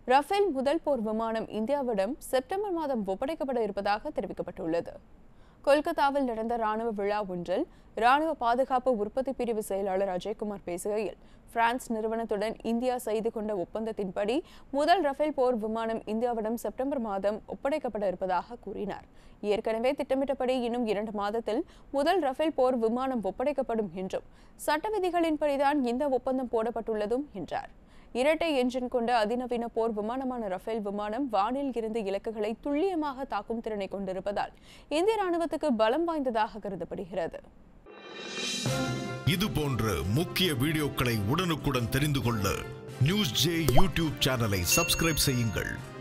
Rafale முதல் போர் விமானம் இந்தியாவிடம் செப்டம்பர் மாதம் ஒப்படைக்கப்பட இருப்பதாக தெரிவிக்கப்பட்டுள்ளது கொல்கத்தாவில் நடந்த ராணுவ விழா ஒன்றில் ராணுவ பாதுகாப்பு உற்பத்தி பிரிவு செயலாளர் அஜய்குமார் பேசுகையில் பிரான்ஸ் நிறுவனத்துடன் இந்தியா செய்து கொண்ட ஒப்பந்தத்தின்படி முதல் ரஃபேல் போர் விமானம் இந்தியாவிடம் செப்டம்பர் மாதம் ஒப்படைக்கப்பட இருப்பதாக கூறினார் ஏற்கனவே திட்டமிட்டபடி இன்னும் இரண்டு மாதத்தில் முதல் ரஃபேல் போர் விமானம் ஒப்படைக்கப்படும் என்றும் சட்ட விதிகளின்படிதான் இந்த ஒப்பந்தம் போடப்பட்டுள்ளதும் என்றார் இரட்டை என்ஜின் கொண்ட அதிநவீன போர் விமானமான ரஃபேல் விமானம் வானில் இருந்து இலக்குகளை துல்லியமாக தாக்கும் திறனை கொண்டிருப்பதால் இந்திய ராணுவத்துக்கு பலம் வாய்ந்ததாக கருதப்படுகிறது இது போன்ற முக்கிய வீடியோக்களை உடனுக்குடன் தெரிந்து கொள்ள நியூஸ் ஜே யூடியூப் சேனலை சப்ஸ்கிரைப் செய்யுங்கள்